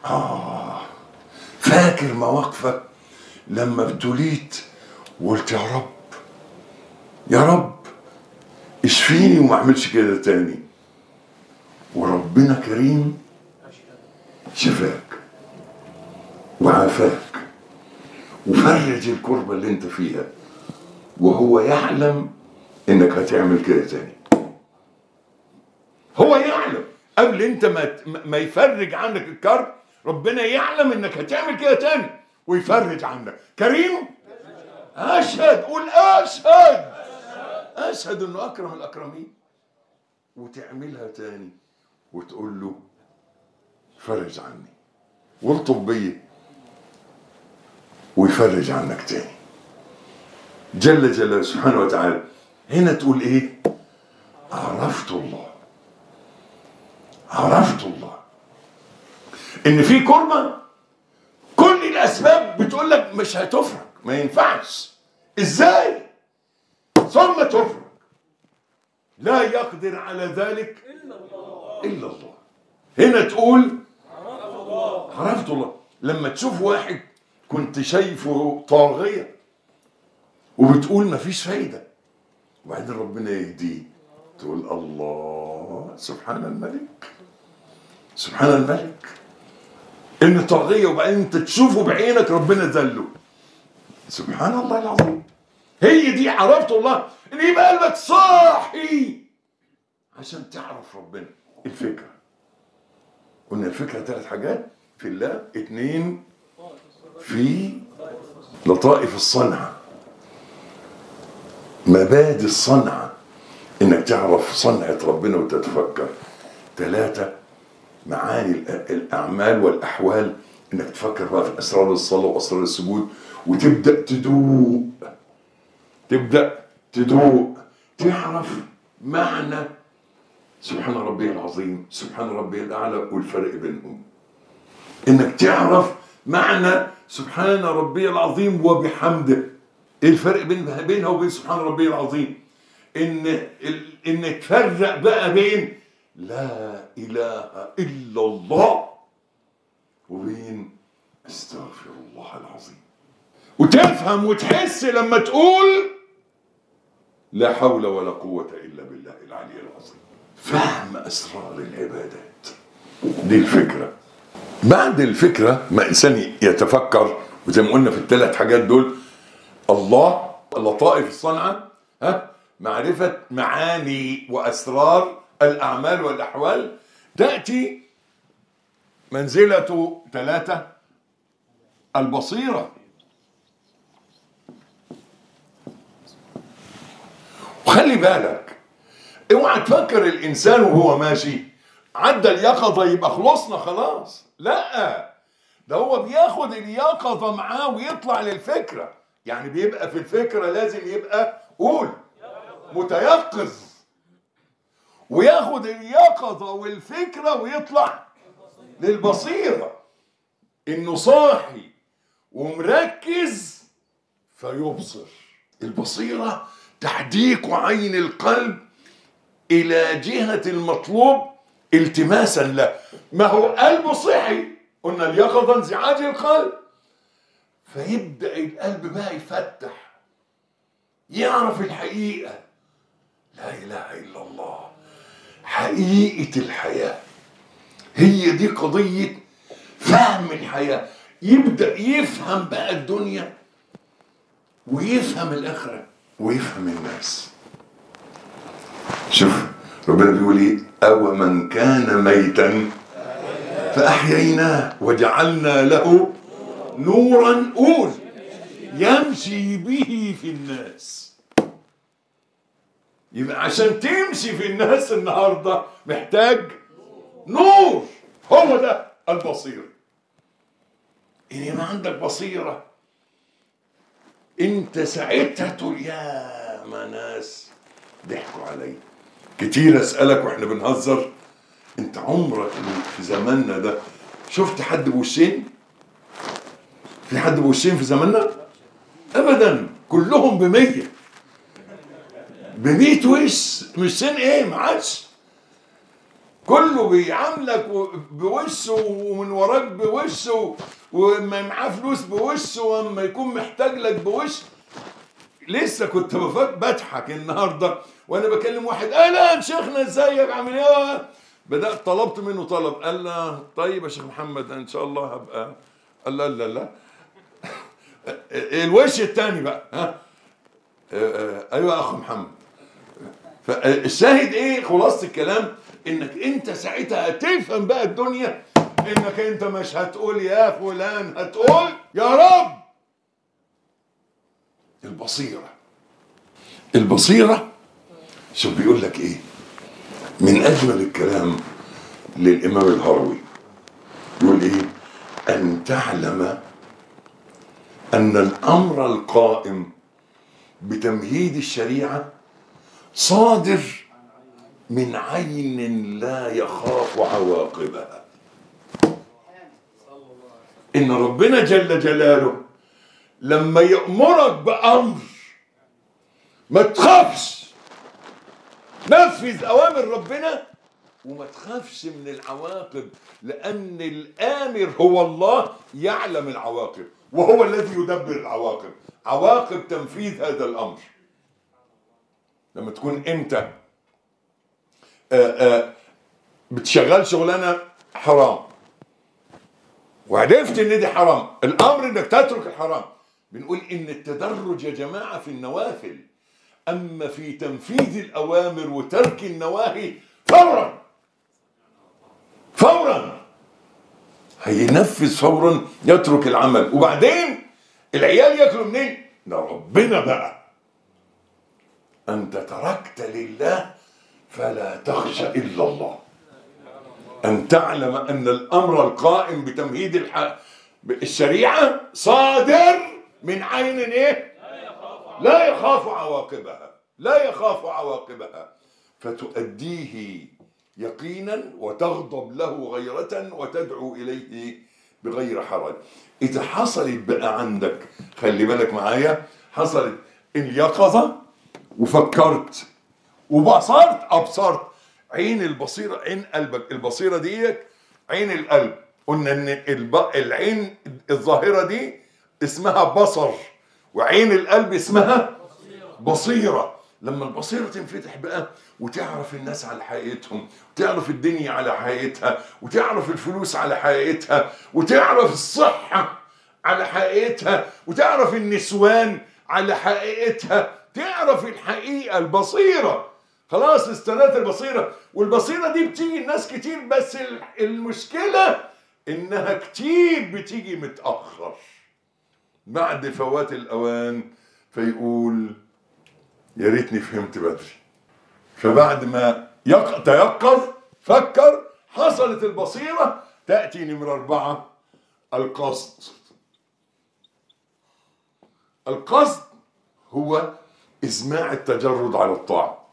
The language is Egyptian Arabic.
آه فاكر مواقفك لما ابتليت وقلت يا رب يا رب اشفيني وما اعملش كده تاني وربنا كريم شفاك وعافاك وفرج الكربة اللي انت فيها وهو يعلم انك هتعمل كده تاني هو يعلم قبل انت ما ما يفرج عنك الكرب ربنا يعلم انك هتعمل كده تاني ويفرج عنك كريم اشهد قول اشهد اشهد انه اكرم الاكرمين وتعملها تاني وتقول له فرج عني والطب بيا ويفرج عنك تاني جل جلاله سبحانه وتعالى هنا تقول ايه عرفت الله عرفت الله ان في كربة كل الاسباب بتقول لك مش هتفرج ما ينفعش ازاي ثم تفرج لا يقدر على ذلك الا الله هنا تقول عرفت الله لما تشوف واحد كنت شايفه طاغية وبتقول مفيش فايدة وبعدين ربنا يهديه تقول الله سبحان الملك سبحان الملك ان طاغية وبعدين انت تشوفه بعينك ربنا ذله سبحان الله العظيم هي دي عرفت الله ان يبقى قلبك صاحي عشان تعرف ربنا الفكرة قلنا الفكرة ثلاث حاجات في الله اتنين في لطائف الصنعة مبادئ الصنعة انك تعرف صنعة ربنا وتتفكر ثلاثة معاني الأ- الأعمال والأحوال انك تفكر بقى في أسرار الصلاة وأسرار السجود وتبدأ تدوق تبدأ تدوق تعرف معنى سبحان ربي العظيم سبحان ربي الأعلى والفرق بينهم انك تعرف معنى سبحان ربي العظيم وبحمده ايه الفرق بين بينها وبين سبحان ربي العظيم ان ال- ان تفرق بقى بين لا اله الا الله وبين استغفر الله العظيم وتفهم وتحس لما تقول لا حول ولا قوة إلا بالله العلي العظيم فهم أسرار العبادات دي الفكرة بعد الفكرة ما إنسان يتفكر وزي ما قلنا في الثلاث حاجات دول الله لطائف الصنعة ها معرفة معاني وأسرار الأعمال والأحوال تأتي منزلة ثلاثة البصيرة وخلي بالك اوعى تفكر الانسان وهو ماشي عدى اليقظه يبقى خلصنا خلاص لا ده هو بياخد اليقظه معاه ويطلع للفكره يعني بيبقى في الفكره لازم يبقى قول متيقظ وياخد اليقظه والفكره ويطلع للبصيره انه صاحي ومركز فيبصر البصيره تحديق عين القلب الى جهه المطلوب التماسا له ما هو قلبه صحي قلنا اليقظه انزعاج القلب فيبدا القلب بقى يفتح يعرف الحقيقه لا اله الا الله حقيقه الحياه هي دي قضيه فهم الحياه يبدا يفهم بقى الدنيا ويفهم الاخره ويفهم الناس شوف ربنا بيقول ايه او من كان ميتا فاحييناه وجعلنا له نورا قول يمشي به في الناس يبقى عشان تمشي في الناس النهارده محتاج نور هو ده البصيره ان يبقى عندك بصيره انت ساعتها تقول يا ما ناس ضحكوا علي كتير اسالك واحنا بنهزر انت عمرك في زماننا ده شفت حد بوشين في حد بوشين في زماننا ابدا كلهم بمية بمية وش مش سن ايه ما عادش كله بيعاملك و- بوشه ومن وراك بوشه وما معاه فلوس بوشه واما يكون محتاج لك بوش لسه كنت بفك بضحك النهارده وانا بكلم واحد اهلا شيخنا ازيك عامل ايه بدات طلبت منه طلب قال لا طيب يا شيخ محمد ان شاء الله هبقى قال لا لا لا الوش الثاني بقى ها آه، آه، ايوه يا اخ محمد فالشاهد ايه خلاصه الكلام انك انت ساعتها هتفهم بقى الدنيا انك انت مش هتقول يا فلان هتقول يا رب البصيره البصيره شوف بيقول لك ايه من اجمل الكلام للامام الهروي يقول ايه ان تعلم ان الامر القائم بتمهيد الشريعه صادر من عين لا يخاف عواقبها ان ربنا جل جلاله لما يأمرك بأمر ما تخافش نفذ أوامر ربنا وما تخافش من العواقب لأن الآمر هو الله يعلم العواقب وهو الذي يدبر العواقب عواقب تنفيذ هذا الأمر لما تكون أنت آآ آآ بتشغل شغلانة حرام وعرفت ان دي حرام الامر انك تترك الحرام بنقول ان التدرج يا جماعه في النوافل اما في تنفيذ الاوامر وترك النواهي فورا فورا هينفذ فورا يترك العمل وبعدين العيال ياكلوا منين ده ربنا بقى انت تركت لله فلا تخشى الا الله أن تعلم أن الأمر القائم بتمهيد الح... الشريعة صادر من عين إيه؟ لا يخاف عواقبها لا يخاف عواقبها فتؤديه يقينا وتغضب له غيرة وتدعو إليه بغير حرج إذا حصلت بقى عندك خلي بالك معايا حصلت اليقظة وفكرت وبصرت أبصرت عين البصيرة عين قلبك البصيرة دي عين القلب قلنا ان الب... العين الظاهرة دي اسمها بصر وعين القلب اسمها بصيرة لما البصيرة تنفتح بقى وتعرف الناس على حقيقتهم وتعرف الدنيا على حقيقتها وتعرف الفلوس على حقيقتها وتعرف الصحة على حقيقتها وتعرف النسوان على حقيقتها تعرف الحقيقة البصيرة خلاص استنات البصيرة والبصيرة دي بتيجي الناس كتير بس المشكلة انها كتير بتيجي متأخر بعد فوات الاوان فيقول يا ريتني فهمت بدري فبعد ما يق... تيقظ فكر حصلت البصيرة تأتي نمرة أربعة القصد القصد هو إزماع التجرد على الطاعة